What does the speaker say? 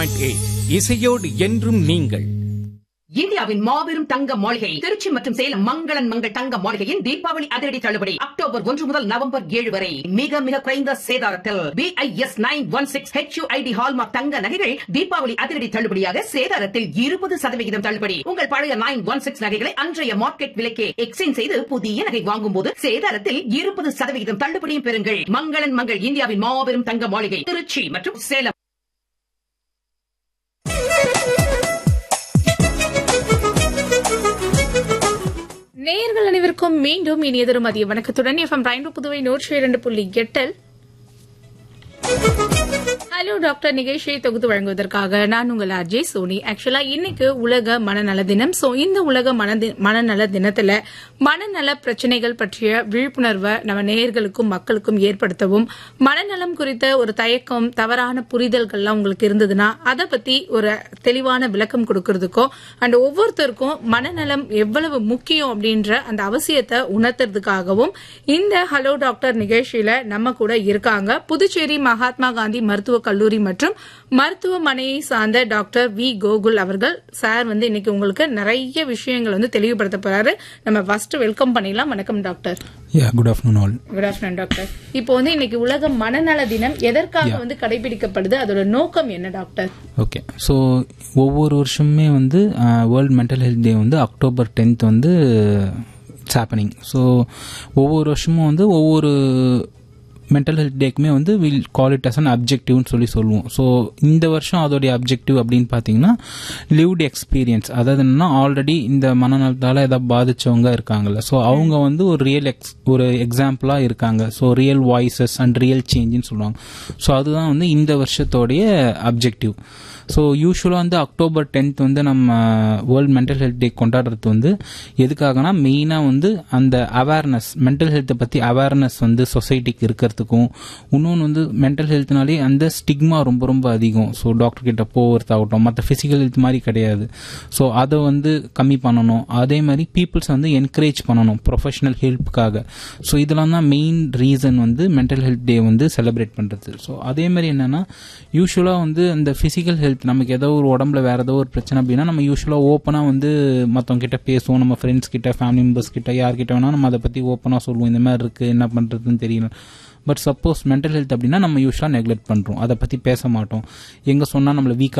eight இசையோடு என்றும் நீங்கள் இந்தியாவின் மாபெரும் தங்க மாளிகை திருச்சி மற்றும் சேலம் மங்களன் மங்கள் தங்க மாளிகையின் தீபாவளி அதிரடி தள்ளுபடி அக்டோபர் ஒன்று முதல் நவம்பர் ஏழு வரை மிக மிக குறைந்த சேதாரத்தில் BIS nine one six HUID hallmark தங்க நகைகள் தீபாவளி அதிரடி தள்ளுபடியாக சேதாரத்தில் இருபது சதவிகிதம் தள்ளுபடி உங்கள் பழைய நைன் ஒன் சிக்ஸ் நகைகளை அன்றைய மார்க்கெட் விலைக்கே எக்ஸ்சேஞ்ச் செய்து புதிய நகை வாங்கும் போது சேதாரத்தில் இருபது சதவிகிதம் தள்ளுபடியும் பெறுங்கள் மங்களன் மங்கள் இந்தியாவின் மாபெரும் தங்க மாளிகை திருச்சி மற்றும் சேலம் நேயர்கள் அனைவருக்கும் மீண்டும் இனியதொரு மதிய வணக்கத்துடன் எஃப்எம் ரெயின்போ புதுவை நூற்றி இரண்டு புள்ளி எட்டில் ஹலோ டாக்டர் நிகழ்ச்சியை தொகுத்து வழங்குவதற்காக நான் உங்கள் ஆர்ஜே சோனி ஆக்சுவலா இன்னைக்கு உலக மனநல தினம் சோ இந்த உலக மனதி- மனநல தினத்துல மனநல பிரச்சனைகள் பற்றிய விழிப்புணர்வை நம்ம நேயர்களுக்கும் மக்களுக்கும் ஏற்படுத்தவும் மனநலம் குறித்த ஒரு தயக்கம் தவறான புரிதல்கள்லாம் உங்களுக்கு இருந்ததுன்னா அதை பத்தி ஒரு தெளிவான விளக்கம் கொடுக்கறதுக்கும் அண்ட் ஒவ்வொருத்தருக்கும் மனநலம் எவ்வளவு முக்கியம் அப்படின்ற அந்த அவசியத்தை உணர்த்துறதுக்காகவும் இந்த ஹலோ டாக்டர் நிகழ்ச்சியில நம்ம கூட இருக்காங்க புதுச்சேரி மகாத்மா காந்தி மருத்துவக் கல்லூரி மற்றும் மருத்துவமனையை சார்ந்த டாக்டர் வி கோகுல் அவர்கள் சார் வந்து இன்னைக்கு உங்களுக்கு நிறைய விஷயங்கள் வந்து தெளிவுபடுத்த போறாரு நம்ம ஃபர்ஸ்ட் வெல்கம் பண்ணிடலாம் வணக்கம் doctor yeah good afternoon all good afternoon doctor இப்போ வந்து இன்னைக்கு உலக மனநல தினம் எதற்காக வந்து கடைபிடிக்கப்படுது அதோட நோக்கம் என்ன டாக்டர் ஓகே ஸோ ஒவ்வொரு வருஷமுமே வந்து வேர்ல்ட் மென்டல் ஹெல்த் டே வந்து அக்டோபர் டென்த் வந்து இட்ஸ் ஹேப்பனிங் ஸோ ஒவ்வொரு வருஷமும் வந்து ஒவ்வொரு மென்டல் ஹெல்த் டேக்குமே வந்து will call it as an அப்ஜெக்டிவ்னு சொல்லி சொல்லுவோம் ஸோ இந்த வருஷம் அதோடைய அப்ஜெக்டிவ் அப்படின்னு பார்த்தீங்கன்னா லிவ்டு எக்ஸ்பீரியன்ஸ் அதாவது என்னன்னா ஆல்ரெடி இந்த மனநலத்தால் ஏதாவது பாதிச்சவங்க இருக்காங்கல்ல ஸோ அவங்க வந்து ஒரு ரியல் எக்ஸ் ஒரு எக்ஸாம்பிளாக இருக்காங்க so real voices and real சேஞ்சுன்னு சொல்லுவாங்க ஸோ அதுதான் வந்து இந்த வருஷத்தோடைய அப்ஜெக்டிவ் ஸோ யூஸ்வலாக வந்து அக்டோபர் டென்த் வந்து நம்ம வேர்ல்ட் மென்டல் ஹெல்த் டே கொண்டாடுறது வந்து எதுக்காகனா மெயினாக வந்து அந்த அவேர்னஸ் மென்டல் ஹெல்த்தை பற்றி அவேர்னஸ் வந்து சொசைட்டிக்கு இருக்கிறதுக்கும் இன்னொன்று வந்து மென்டல் ஹெல்த்னாலே அந்த ஸ்டிக்மா ரொம்ப ரொம்ப அதிகம் ஸோ டாக்டர் கிட்ட போகிறதாகட்டும் மற்ற ஃபிசிக்கல் ஹெல்த் மாதிரி கிடையாது ஸோ அதை வந்து கம்மி பண்ணணும் அதே மாதிரி பீப்புள்ஸ் வந்து என்கரேஜ் பண்ணணும் ப்ரொஃபஷனல் ஹெல்ப்புக்காக ஸோ இதெல்லாம் தான் மெயின் ரீசன் வந்து மென்டல் ஹெல்த் டே வந்து செலிப்ரேட் பண்ணுறது ஸோ அதே மாதிரி என்னென்னா யூஸ்வலாக வந்து அந்த ஃபிசிக்கல் ஹெல்த் நமக்கு ஏதோ ஒரு உடம்புல வேறு ஏதோ ஒரு பிரச்சனை அப்படின்னா நம்ம யூஸ்வலாக ஓப்பனாக வந்து மற்றவங்க கிட்ட பேசுவோம் நம்ம ஃப்ரெண்ட்ஸ் கிட்ட ஃபேமிலி மெம்பர்ஸ் கிட்ட யார்கிட்ட வேணால் நம்ம அதை பற்றி ஓப்பனாக சொல்லுவோம் இந்த மாதிரி இருக்குது என்ன பண்ணுறதுன்னு தெரியல பட் சப்போஸ் மென்டல் ஹெல்த் அப்படின்னா நம்ம யூஸ்வலாக நெக்லெக்ட் பண்ணுறோம் அதை பற்றி பேச மாட்டோம் எங்கே சொன்னால் நம்மளை வீக்காக